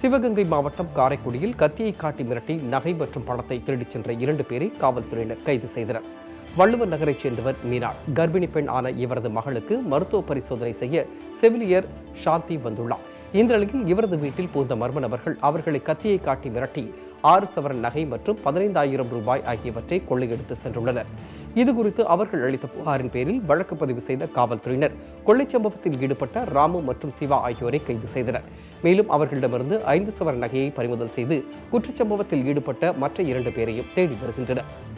சிவகங்கை மாவட்டம் காரைக்குடியில் கத்தியை காட்டி மிரட்டி நகை மற்றும் பணத்தை திருடிச் சென்ற இரண்டு பேரை காவல்துறையினர் கைது செய்தனர் வள்ளுவர் நகரைச் சேர்ந்தவர் மீனாள் கர்ப்பிணி பெண் ஆன இவரது மகளுக்கு மருத்துவ பரிசோதனை செய்ய செவிலியர் சாந்தி வந்துள்ளார் இந்த நிலையில் இவரது வீட்டில் புகுந்த மர்ம நபர்கள் அவர்களை கத்தியை காட்டி மிரட்டி ஆறு சவரன் நகை மற்றும் பதினைந்தாயிரம் ரூபாய் ஆகியவற்றை கொள்ளையடித்து சென்றுள்ளனர் இதுகுறித்து அவர்கள் அளித்த புகாரின் பேரில் வழக்கு பதிவு செய்த காவல்துறையினர் கொள்ளைச் சம்பவத்தில் ஈடுபட்ட ராமு மற்றும் சிவா ஆகியோரை கைது செய்தனர் மேலும் அவர்களிடமிருந்து ஐந்து சவரன் நகையை பறிமுதல் செய்து குற்றச்சம்பவத்தில் ஈடுபட்ட மற்ற இரண்டு பேரையும் தேடி வருகின்றனர்